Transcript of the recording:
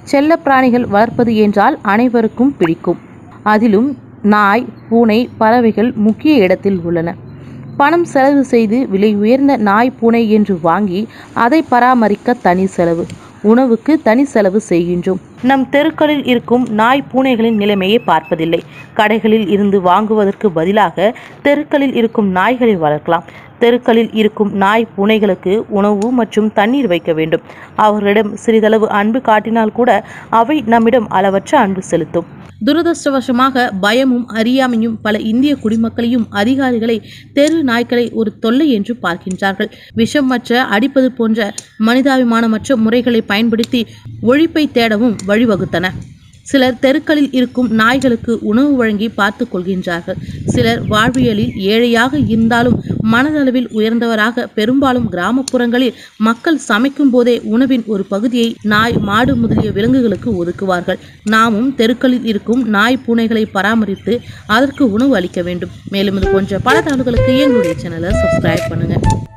செல்ல பிராணிகள் வளர்ப்பது என்றால் அனைவருக்கும் பிடிக்கும் அதிலும் நாய் பூனை பறவைகள் முக்கிய இடத்தில் உள்ளன பணம் செலவு செய்து விலை உயர்ந்த நாய் பூனை என்று வாங்கி அதை பராமரிக்க தனி செலவு உணவுக்கு தனி செலவு செய்கின்றோம் நம் தெருக்களில் இருக்கும் நாய் பூனைகளின் நிலைமையை பார்ப்பதில்லை கடைகளில் இருந்து வாங்குவதற்கு பதிலாக தெருக்களில் இருக்கும் நாய்களை வளர்க்கலாம் தெருக்களில் இருக்கும் நாய் பூனைகளுக்கு உணவு மற்றும் தண்ணீர் வைக்க வேண்டும் அவர்களிடம் சிறிதளவு அன்பு காட்டினால் கூட அவை நம்மிடம் அளவற்ற அன்பு செலுத்தும் துரதிருஷ்டவசமாக பயமும் அறியாமையும் பல இந்திய குடிமக்களையும் அதிகாரிகளை தெரு நாய்க்களை ஒரு தொல்லை என்று பார்க்கின்றார்கள் விஷமற்ற அடிப்பது போன்ற மனிதாபிமானமற்ற முறைகளை பயன்படுத்தி ஒழிப்பை தேடவும் வழிவகுத்தன சிலர் தெருக்களில் இருக்கும் நாய்களுக்கு உணவு வழங்கி பார்த்து கொள்கின்றார்கள் சிலர் வாழ்வியலில் ஏழையாக இருந்தாலும் மனதளவில் உயர்ந்தவராக பெரும்பாலும் கிராமப்புறங்களில் மக்கள் சமைக்கும் போதே உணவின் ஒரு பகுதியை நாய் மாடு முதலிய விலங்குகளுக்கு ஒதுக்குவார்கள் நாமும் தெருக்களில் இருக்கும் நாய் பூனைகளை பராமரித்து அதற்கு உணவு அளிக்க வேண்டும் மேலும் இது போன்ற பல தகவல்களுக்கு எங்களுடைய சேனலை சப்ஸ்கிரைப் பண்ணுங்க